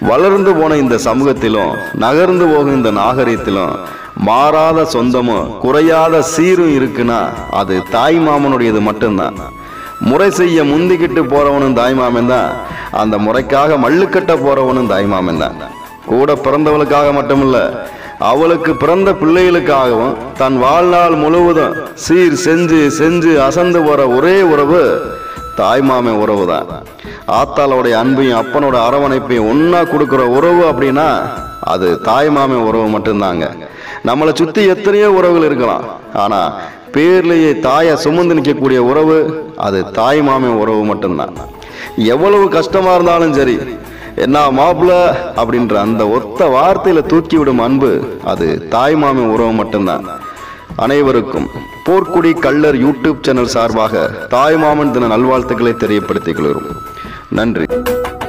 வளர்ந்து போன இந்த சமூகத்திலும் நகர்ந்து போகும் இந்த நாகரிகத்திலும் மாறாத சொந்தமும் குறையாத சீரும் இருக்குன்னா அது தாய் மாமனுடையது மட்டும்தான் முறை செய்ய முந்திக்கிட்டு போறவனும் தாய்மாமன் தான் அந்த முறைக்காக மல்லுக்கட்ட போறவனும் தாய்மாமன் தான் கூட பிறந்தவளுக்காக மட்டுமில்ல அவளுக்கு பிறந்த பிள்ளைகளுக்காகவும் தன் வாழ்நாள் முழுவதும் சீர் செஞ்சு செஞ்சு அசந்து போற ஒரே உறவு தாய்மாமன் உறவு தான் ஆத்தாளோடைய அன்பையும் அப்பனோட அரவணைப்பையும் ஒன்னா கொடுக்குற உறவு அப்படின்னா அது தாய்மாமன் உறவு மட்டும்தாங்க நம்மளை சுத்தி எத்தனையோ உறவுகள் இருக்கலாம் ஆனா பேர்லயே தாயை சுமந்து நிற்கக்கூடிய உறவு அது தாய் மாமன் உறவு மட்டும்தான் எவ்வளவு கஷ்டமா இருந்தாலும் சரி என்ன மாப்பிள அப்படின்ற அந்த ஒத்த வார்த்தையில தூக்கி விடும் அன்பு அது தாய் மாமன் உறவு மட்டும்தான் அனைவருக்கும் போர்க்குடி கள்ளர் யூடியூப் சேனல் சார்பாக தாய் மாமன் தின நல்வாழ்த்துக்களை தெரியப்படுத்திக் கொள்கிறோம் நன்றி